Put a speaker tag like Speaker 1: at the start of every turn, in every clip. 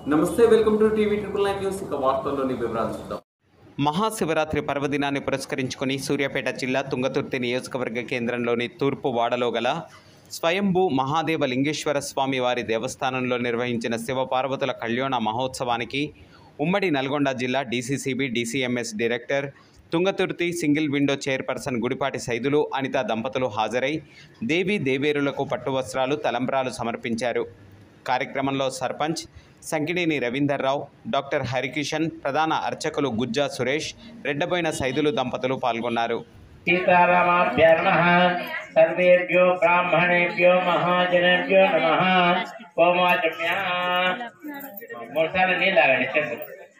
Speaker 1: నమస్తే welcome to TV triple nine news ఇక వార్తల్లోని వివరాలు చూద్దాం
Speaker 2: మహాశివరాత్రి పర్వదినాన్ని పురస్కరించుకొని సూర్యాపేట జిల్లా తుంగతుర్తి నియోజకవర్గ కేంద్రంలోని తూర్పు వాడలో గల స్వయంభూ మహాదేవ లింగేశ్వర స్వామి వారి దేవస్థానంలో నిర్వహించిన శివపార్వతుల కళ్యాణ మహోత్సవానికి ఉమ్మడి నల్గొండ జిల్లా DCCB DCMS director Thungathurthi single window chairperson Gudipati Saidulu Anitha దంపతులు హాజరై దేవీ దేవేరులకు పట్టు వస్త్రాలు తలంబ్రాలు సమర్పించారు కార్యక్రమంలో సర్పంచ్ సంకినేని రవీందర్రావు డాక్టర్ హరికిషన్ ప్రధాన అర్చకులు గుజ్జా సురేష్ రెడ్డబోయిన సైదులు దంపతులు పాల్గొన్నారు
Speaker 3: సీతారామాభ్య నమ సర్వేభ్యో బ్రాహ్మణేభ్యో మహాజనేభ్యో నమ ఓమాచమ్య మూడుసార్లు నీళ్ళు తాగండి చేతులు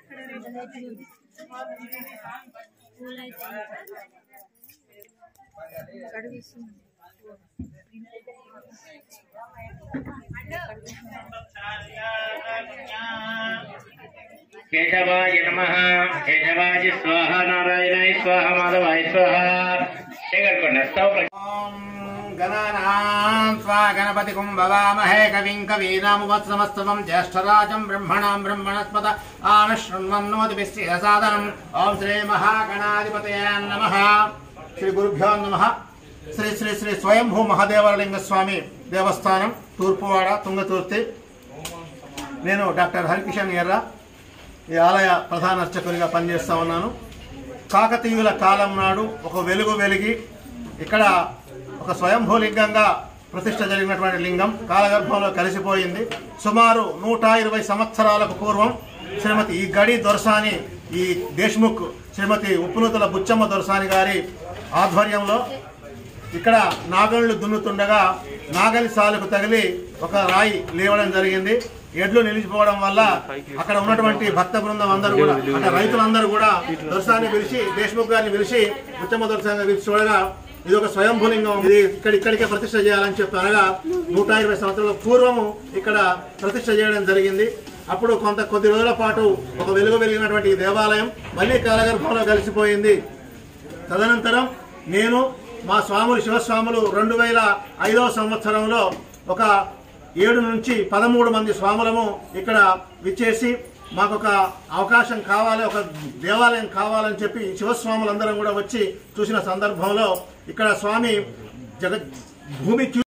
Speaker 3: కేశవాయ నమ కేశవాయ స్వాహ నారాయణాయ స్వాహ మాధవాయ స్వాహ చేయగలుగుకోండి స్తవ
Speaker 4: ఓం గణానాం స్వా గణపతి కుంభవామహే కవిం కవీనామువత్సమస్తమం జ్యేష్ఠరాజం బ్రహ్మణాం బ్రహ్మణస్పద ఆనశృణ్వన్నోతి సాదనం ఓం శ్రీ మహాగణాధిపతయ నమ శ్రీ గురుభ్యో నమ శ్రీ శ్రీ శ్రీ స్వయంభూ మహాదేవరలింగ స్వామి దేవస్థానం తూర్పువాడ తుంగతుర్తి నేను డాక్టర్ హరికిషన్ ఎర్ర ఈ ఆలయ ప్రధాన అర్చకునిగా పనిచేస్తా ఉన్నాను కాకతీయుల కాలం నాడు ఒక వెలుగు వెలిగి ఇక్కడ ఒక స్వయంభూలింగంగా ప్రతిష్ట జరిగినటువంటి లింగం కాలగర్భంలో కలిసిపోయింది సుమారు నూట ఇరవై సంవత్సరాలకు పూర్వం శ్రీమతి ఈ గడి దొరసాని ఈ దేశ్ముఖ్ శ్రీమతి ఉప్పునూతుల బుచ్చమ్మ దొరసాని గారి ఆధ్వర్యంలో ఇక్కడ నాగళ్ళు దున్నుతుండగా నాగలి సాలుకు తగిలి ఒక రాయి లేవడం జరిగింది ఎడ్లు నిలిచిపోవడం వల్ల అక్కడ ఉన్నటువంటి భక్త బృందం అందరూ కూడా అంటే రైతులందరూ కూడా దొరసాన్ని పిలిచి దేశ్ముఖ్ గారిని పిలిచి ఉత్తమ దొరసాన్ని పిలిచి చూడగా ఇది ఒక స్వయంభూలింగం ఇది ఇక్కడ ఇక్కడికే ప్రతిష్ట చేయాలని చెప్పి అనగా నూట ఇరవై సంవత్సరాల పూర్వము ఇక్కడ ప్రతిష్ట చేయడం జరిగింది అప్పుడు కొంత కొద్ది రోజుల పాటు ఒక వెలుగు వెలిగినటువంటి ఈ దేవాలయం మళ్ళీ కాలగర్భంలో కలిసిపోయింది తదనంతరం నేను మా స్వాములు శివస్వాములు రెండు వేల ఐదవ సంవత్సరంలో ఒక ఏడు నుంచి పదమూడు మంది స్వాములము ఇక్కడ విచ్చేసి మాకు ఒక అవకాశం కావాలి ఒక దేవాలయం కావాలని చెప్పి శివస్వాములందరం కూడా వచ్చి చూసిన సందర్భంలో ఇక్కడ స్వామి జగ భూమి